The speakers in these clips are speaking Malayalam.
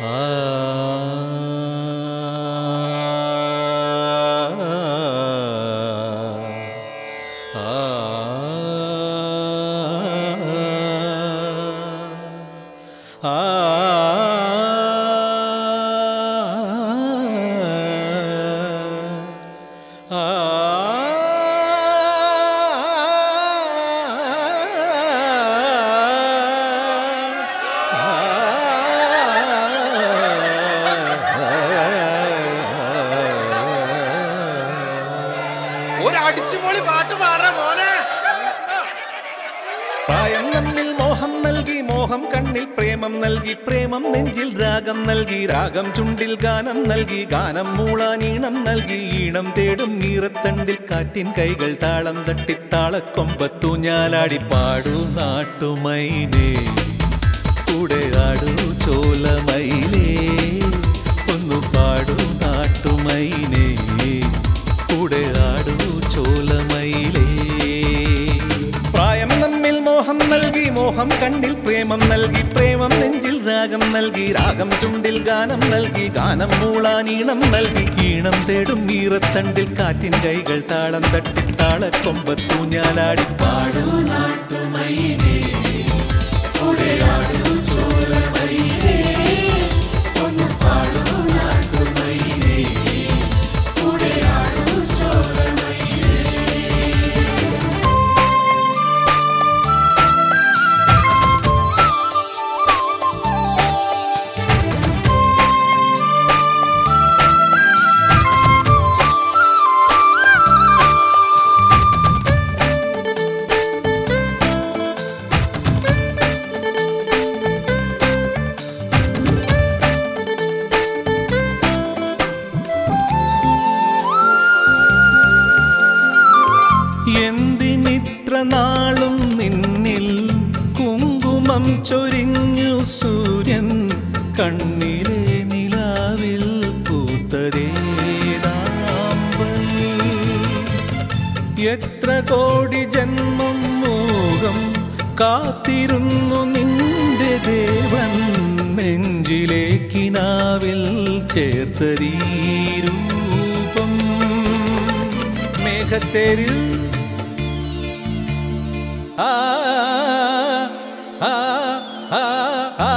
ഒരു അടിച്ചുപൊളി പാട്ട് പാട മോനെ പ്രായം നമ്മിൽ മോഹം നൽകി മോഹം കണ്ണിൽ പ്രേമം നൽകി പ്രേമം നെഞ്ചിൽ രാഗം നൽകി രാഗം ചുണ്ടിൽ ഗാനം നൽകി ഗാനം മൂളാനീണം നൽകി ഈണം തേടും നീറത്തണ്ടിൽ കാറ്റിൻ കൈകൾ താളം തട്ടി താളക്കൊമ്പത്തു ഞാലാടി പാടൂ നാട്ടുമൈനേ കൂടെ ആടൂ ചോലമൈലേ ഒന്നു പാടൂ നാട്ടുമൈനേ കൂടെ ആടൂ ചോലമൈലേ പ്രായം നമ്മിൽ മോഹം നൽകി മോഹം കണ്ണിൽ പ്രേമം നൽകി പ്രേമം നെഞ്ചിൽ രാഗം നൽകി രാഗം ചുണ്ടിൽ ഗാനം നൽകി ഗാനം മൂളാനീണം നൽകി ഈണം തേടും ഈറത്തണ്ടിൽ കാറ്റിൻ കൈകൾ താളം തട്ടി താളക്കൊമ്പത്തു ഞാലാടി പാടൂ നാട്ടുമൈനേ കൂടെയാടൂ ചോലമൈനേ ഒന്ന് പാടൂ നാട്ടുമൈനേ കൂടെയാടൂ ചോലമൈനേ എന്തിനിത്ര നാളും നിന്നിൽ കുങ്കുമം ചൊരിഞ്ഞു സൂര്യൻ കണ്ണിലെ നിലാവിൽ പൂത്തതേതാമ്പൽ എത്ര കോടി ജന്മം മോഹം കാത്തിരുന്നു നിന്റെ ദേവൻ നെഞ്ചിലെ കിനാവിൽ ചേർത്തതീ രൂപം മേഘത്തേരിൽ ആ ആ ആ ആ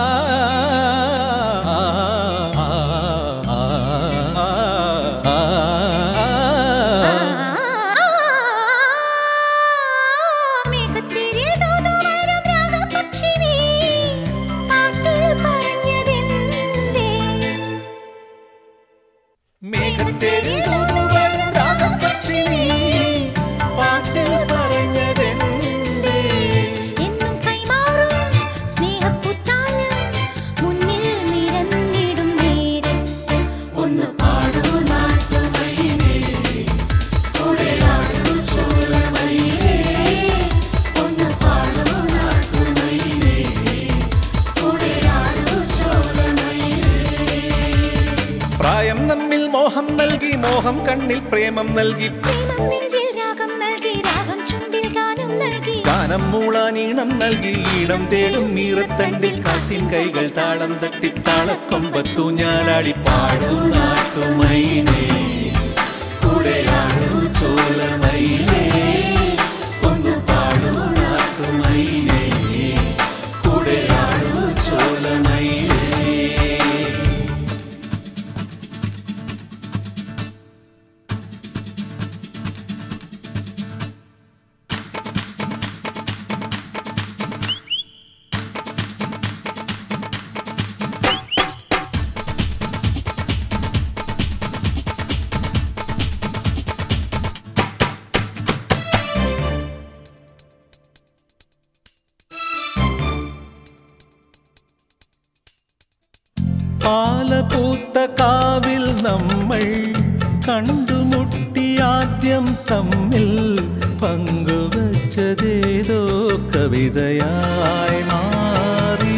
മേഘത്തിരിൽ തൂതുവരും രാഗപക്ഷിനീ, പാട്ടിൽ പറഞ്ഞതെന്തേ? മേഘത്തേരിൽ തൂതുവരും രാഗപക്ഷിനീ, പാട്ടിൽ പറഞ്ഞതെന്തേ? എന്നും കൈമാറും സ്നേഹപ്പുത്താലം മുന്നിൽ നിരന്നിടും നേരത്ത് ഒന്ന് പാടൂ നാട്ടുമയിലേ കൊടയാടൂ ചോലമയിലേ ഒന്ന് പാടൂ നാട്ടുമയിലേ കൊടയാടൂ ചോലമയിലേ പ്രായം നമ്മിൽ മോഹം നൽകി മോഹം കണ്ണിൽ പ്രേമം നൽകി പ്രേമം നെഞ്ചിൽ രാഗം നൽകി രാഗം ചുണ്ടിൽ ഗാനം നൽകി ഗാനം മൂളാനീണം നൽകി ഈണം തേടും മീറത്തണ്ടിൽ കാത്തിൻ കൈകൾ താളം തട്ടി താളക്കൊമ്പത്തു ഞാലാടി പാടൂ നാട്ടുമൈനേ കൂടെയാടൂ ചോലമൈനേ ഒന്ന് പാടൂ നാട്ടുമൈനേ കൂടെയാടൂ ചോലമൈനേ പാലപൂത്ത കാവിൽ നമ്മൾ കണ്ടുമുട്ടി ആദ്യം തമ്മിൽ പങ്കുവച്ചതേതോ കവിതയായി മാറി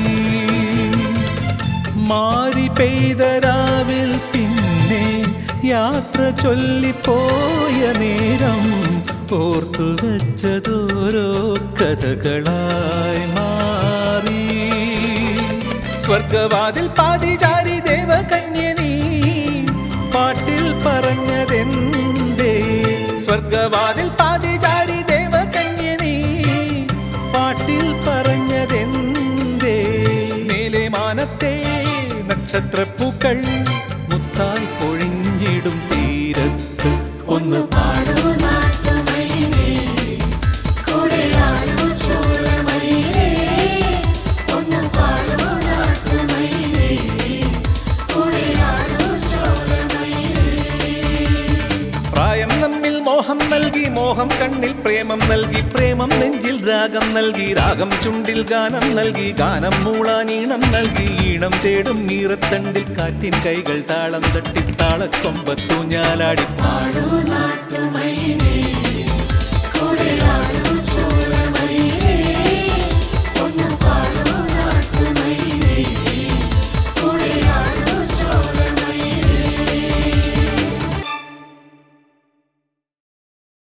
മാറി പെയ്ത രാവിൽ പിന്നെ യാത്ര ചൊല്ലിപ്പോയ നേരം ഓർത്തു വെച്ചതോരോ കഥകളായി മാറി സ്വർഗവാതിൽ പാതിചാരി ദേവകന്യ നീ പാട്ടിൽ പറഞ്ഞതെന്തേ സ്വർഗവാതിൽ പാതിചാരി ദേവകന്യ നീ പാട്ടിൽ പറഞ്ഞതെന്തേ മേലെ മാനത്തെ നക്ഷത്രപ്പൂക്കൾ മുത്തായി പൊഴിഞ്ഞിടും തീരത്ത് ഒന്ന് പാടും പ്രായം നമ്മിൽ മോഹം നൽകി മോഹം കണ്ണിൽ പ്രേമം നൽകി പ്രേമം നെഞ്ചിൽ രാഗം നൽകി രാഗം ചുണ്ടിൽ ഗാനം നൽകി ഗാനം മൂളാനീണം നൽകി ഈണം തേടും നീറത്തണ്ടിൽ കാറ്റിൻ കൈകൾ താളം തട്ടി താളക്കൊമ്പത്തൂഞ്ഞാലാടി നാട്ടുമൈനേ